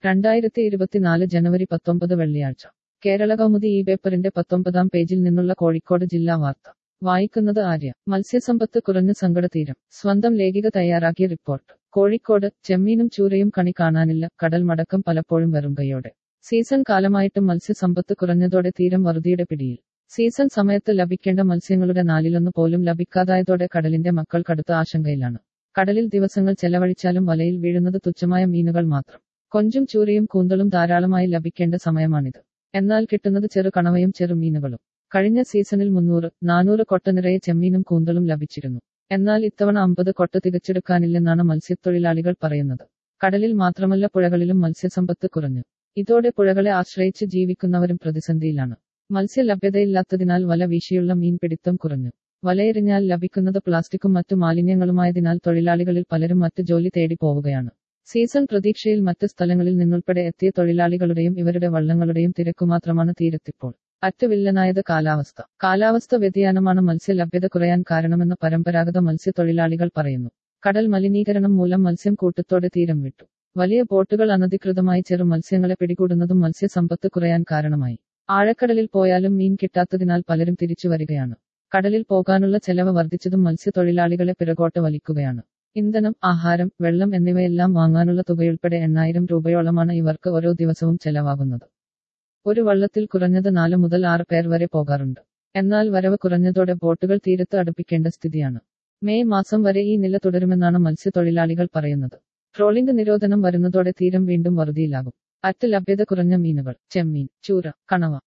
രണ്ടായിരത്തി ഇരുപത്തിനാല് ജനുവരി പത്തൊമ്പത് വെള്ളിയാഴ്ച കേരള കൗമുദി ഈ പേപ്പറിന്റെ പത്തൊമ്പതാം പേജിൽ നിന്നുള്ള കോഴിക്കോട് ജില്ലാ വാർത്ത വായിക്കുന്നത് ആര്യ മത്സ്യസമ്പത്ത് കുറഞ്ഞ സങ്കടതീരം സ്വന്തം ലേഖിക തയ്യാറാക്കിയ റിപ്പോർട്ട് കോഴിക്കോട് ചെമ്മീനും ചൂരയും കണി കാണാനില്ല കടൽ മടക്കം പലപ്പോഴും വെറും കൈയോടെ സീസൺ കാലമായിട്ടും മത്സ്യസമ്പത്ത് കുറഞ്ഞതോടെ തീരം വറുതിയുടെ പിടിയിൽ സീസൺ സമയത്ത് ലഭിക്കേണ്ട മത്സ്യങ്ങളുടെ നാലിലൊന്ന് പോലും ലഭിക്കാതായതോടെ കടലിന്റെ മക്കൾ കടുത്ത ആശങ്കയിലാണ് കടലിൽ ദിവസങ്ങൾ ചെലവഴിച്ചാലും വലയിൽ വീഴുന്നത് തുച്ഛമായ മീനുകൾ മാത്രം കൊഞ്ചും ചൂരയും കൂന്തളും ധാരാളമായി ലഭിക്കേണ്ട സമയമാണിത് എന്നാൽ കിട്ടുന്നത് ചെറു കണവയും ചെറുമീനുകളും കഴിഞ്ഞ സീസണിൽ മുന്നൂറ് നാനൂറ് കൊട്ട നിറയെ ചെമ്മീനും കൂന്തളും ലഭിച്ചിരുന്നു എന്നാൽ ഇത്തവണ അമ്പത് കൊട്ട തികച്ചെടുക്കാനില്ലെന്നാണ് മത്സ്യത്തൊഴിലാളികൾ പറയുന്നത് കടലിൽ മാത്രമല്ല പുഴകളിലും മത്സ്യസമ്പത്ത് കുറഞ്ഞു ഇതോടെ പുഴകളെ ആശ്രയിച്ച് ജീവിക്കുന്നവരും പ്രതിസന്ധിയിലാണ് മത്സ്യ ലഭ്യതയില്ലാത്തതിനാൽ വല വീശിയുള്ള മീൻപിടുത്തം കുറഞ്ഞു വലയെറിഞ്ഞാൽ ലഭിക്കുന്നത് പ്ലാസ്റ്റിക്കും മറ്റു മാലിന്യങ്ങളുമായതിനാൽ തൊഴിലാളികളിൽ പലരും മറ്റ് ജോലി തേടി പോവുകയാണ് സീസൺ പ്രതീക്ഷയിൽ മറ്റ് സ്ഥലങ്ങളിൽ നിന്നുൾപ്പെടെ എത്തിയ തൊഴിലാളികളുടെയും ഇവരുടെ വള്ളങ്ങളുടെയും തിരക്കുമാത്രമാണ് തീരത്തിപ്പോൾ അറ്റുവില്ലനായത് കാലാവസ്ഥ കാലാവസ്ഥ വ്യതിയാനമാണ് മത്സ്യ ലഭ്യത കുറയാൻ കാരണമെന്ന് പരമ്പരാഗത മത്സ്യത്തൊഴിലാളികൾ പറയുന്നു കടൽ മലിനീകരണം മൂലം മത്സ്യം കൂട്ടത്തോടെ തീരം വിട്ടു വലിയ ബോട്ടുകൾ അനധികൃതമായി ചെറു മത്സ്യങ്ങളെ പിടികൂടുന്നതും മത്സ്യസമ്പത്ത് കുറയാൻ കാരണമായി ആഴക്കടലിൽ പോയാലും മീൻ കിട്ടാത്തതിനാൽ പലരും തിരിച്ചു വരികയാണ് കടലിൽ പോകാനുള്ള ചെലവ് വർദ്ധിച്ചതും മത്സ്യത്തൊഴിലാളികളെ പിറകോട്ട് വലിക്കുകയാണ് ഇന്ധനം ആഹാരം വെള്ളം എന്നിവയെല്ലാം വാങ്ങാനുള്ള തുകയുൾപ്പെടെ എണ്ണായിരം രൂപയോളമാണ് ഇവർക്ക് ഓരോ ദിവസവും ചെലവാകുന്നത് ഒരു വള്ളത്തിൽ കുറഞ്ഞത് നാല് മുതൽ ആറ് പേർ വരെ പോകാറുണ്ട് എന്നാൽ വരവ് കുറഞ്ഞതോടെ ബോട്ടുകൾ തീരത്ത് അടുപ്പിക്കേണ്ട സ്ഥിതിയാണ് മെയ് മാസം വരെ ഈ നില തുടരുമെന്നാണ് മത്സ്യത്തൊഴിലാളികൾ പറയുന്നത് ട്രോളിംഗ് നിരോധനം വരുന്നതോടെ തീരം വീണ്ടും വറുതിയിലാകും അറ്റ് ലഭ്യത കുറഞ്ഞ മീനുകൾ ചെമ്മീൻ ചൂര കണവ